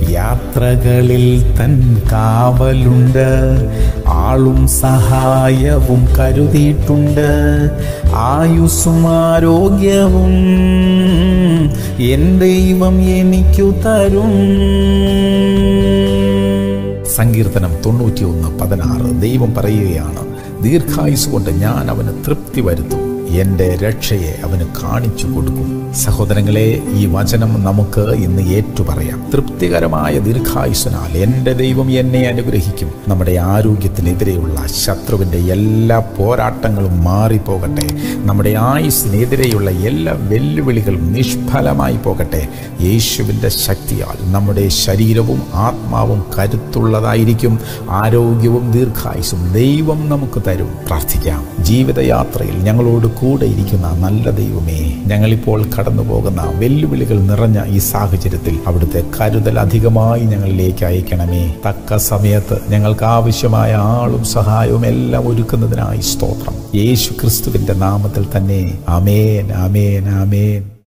യാത്രകളിൽ തൻ കാവലുണ്ട് ആളും സഹായവും കരുതിയിട്ടുണ്ട് ആയുസ്സും ആരോഗ്യവും എൻ ദൈവം എനിക്കു തരും സങ്കീർത്തനം തൊണ്ണൂറ്റിയൊന്ന് പതിനാറ് ദൈവം പറയുകയാണ് ദീർഘായുസ് കൊണ്ട് ഞാൻ അവന് തൃപ്തി വരുത്തും എൻ്റെ രക്ഷയെ അവന് കാണിച്ചു കൊടുക്കും സഹോദരങ്ങളെ ഈ വചനം നമുക്ക് ഇന്ന് ഏറ്റുപറയാം തൃപ്തികരമായ ദീർഘായുസനാൽ എൻ്റെ ദൈവം എന്നെ അനുഗ്രഹിക്കും നമ്മുടെ ആരോഗ്യത്തിനെതിരെയുള്ള ശത്രുവിൻ്റെ എല്ലാ പോരാട്ടങ്ങളും മാറിപ്പോകട്ടെ നമ്മുടെ ആയുസ്സിനെതിരെയുള്ള എല്ലാ വെല്ലുവിളികളും നിഷ്ഫലമായി പോകട്ടെ യേശുവിൻ്റെ ശക്തിയാൽ നമ്മുടെ ശരീരവും ആത്മാവും കരുത്തുള്ളതായിരിക്കും ആരോഗ്യവും ദീർഘായുസും ദൈവം നമുക്ക് തരും പ്രാർത്ഥിക്കാം ജീവിതയാത്രയിൽ ഞങ്ങളോട് കൂടെ ഇരിക്കുന്ന നല്ല ദൈവമേ ഞങ്ങളിപ്പോൾ കടന്നു പോകുന്ന വെല്ലുവിളികൾ നിറഞ്ഞ ഈ സാഹചര്യത്തിൽ അവിടുത്തെ കരുതൽ അധികമായി ഞങ്ങളിലേക്ക് അയക്കണമേ തക്ക സമയത്ത് ഞങ്ങൾക്ക് ആവശ്യമായ ആളും സഹായവും എല്ലാം ഒരുക്കുന്നതിനായി സ്തോത്രം യേശു ക്രിസ്തുവിന്റെ നാമത്തിൽ തന്നെ അമേൻ അമേൻ അമേൻ